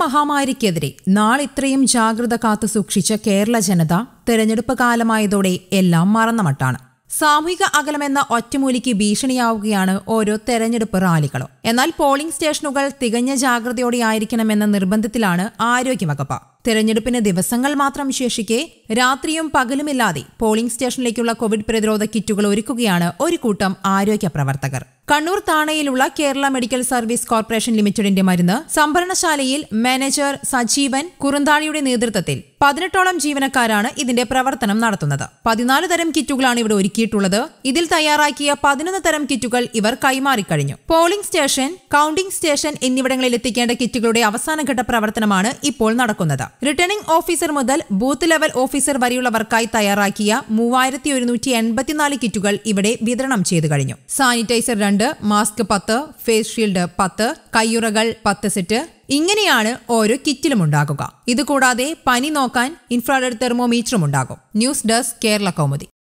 മഹാമാരിക്കെതിരെ നാളിത്രയും ജാഗ്രത കാത്തു സൂക്ഷിച്ച കേരള ജനത തെരഞ്ഞെടുപ്പ് കാലമായതോടെ എല്ലാം മറന്ന മട്ടാണ് സാമൂഹിക അകലമെന്ന ഒറ്റമൂലിക്ക് ഭീഷണിയാവുകയാണ് ഓരോ തെരഞ്ഞെടുപ്പ് റാലികളും എന്നാൽ പോളിംഗ് സ്റ്റേഷനുകൾ തികഞ്ഞ ജാഗ്രതയോടെയായിരിക്കണമെന്ന നിർബന്ധത്തിലാണ് ആരോഗ്യവകുപ്പ് തെരഞ്ഞെടുപ്പിന് ദിവസങ്ങൾ മാത്രം ശേഷിക്കെ രാത്രിയും പകലുമില്ലാതെ പോളിംഗ് സ്റ്റേഷനിലേക്കുള്ള കോവിഡ് പ്രതിരോധ കിറ്റുകൾ ഒരുക്കുകയാണ് ഒരു കൂട്ടം ആരോഗ്യ പ്രവർത്തകർ കണ്ണൂർ താണയിലുള്ള കേരള മെഡിക്കൽ സർവീസ് കോർപ്പറേഷൻ ലിമിറ്റഡിന്റെ മരുന്ന് സംഭരണശാലയിൽ മാനേജർ സജീവൻ കുറുന്താഴിയുടെ നേതൃത്വത്തിൽ പതിനെട്ടോളം ജീവനക്കാരാണ് ഇതിന്റെ പ്രവർത്തനം നടത്തുന്നത് പതിനാല് തരം കിറ്റുകളാണ് ഇവിടെ ഒരുക്കിയിട്ടുള്ളത് ഇതിൽ തയ്യാറാക്കിയ പതിനൊന്ന് തരം കിറ്റുകൾ ഇവർ കൈമാറിക്കഴിഞ്ഞു പോളിംഗ് സ്റ്റേഷൻ കൌണ്ടിംഗ് സ്റ്റേഷൻ എന്നിവിടങ്ങളിൽ എത്തിക്കേണ്ട കിറ്റുകളുടെ അവസാനഘട്ട പ്രവർത്തനമാണ് ഇപ്പോൾ നടക്കുന്നത് റിട്ടേണിംഗ് ഓഫീസർ മുതൽ ബൂത്ത് ലെവൽ ഓഫീസർ വരെയുള്ളവർക്കായി തയ്യാറാക്കിയ മൂവായിരത്തി ഒരുന്നൂറ്റി എൺപത്തിനാല് കിറ്റുകൾ ഇവിടെ വിതരണം ചെയ്തു കഴിഞ്ഞു സാനിറ്റൈസർ രണ്ട് മാസ്ക് പത്ത് ഫേസ് ഷീൽഡ് പത്ത് കയ്യുറകൾ പത്ത് സെറ്റ് ഇങ്ങനെയാണ് ഓരോ കിറ്റിലും ഉണ്ടാകുക ഇതുകൂടാതെ പനി നോക്കാൻ ഇൻഫ്രാറെഡ് തെർമോമീറ്ററും ഉണ്ടാകും ന്യൂസ് ഡെസ്ക് കേരള കൗമുദി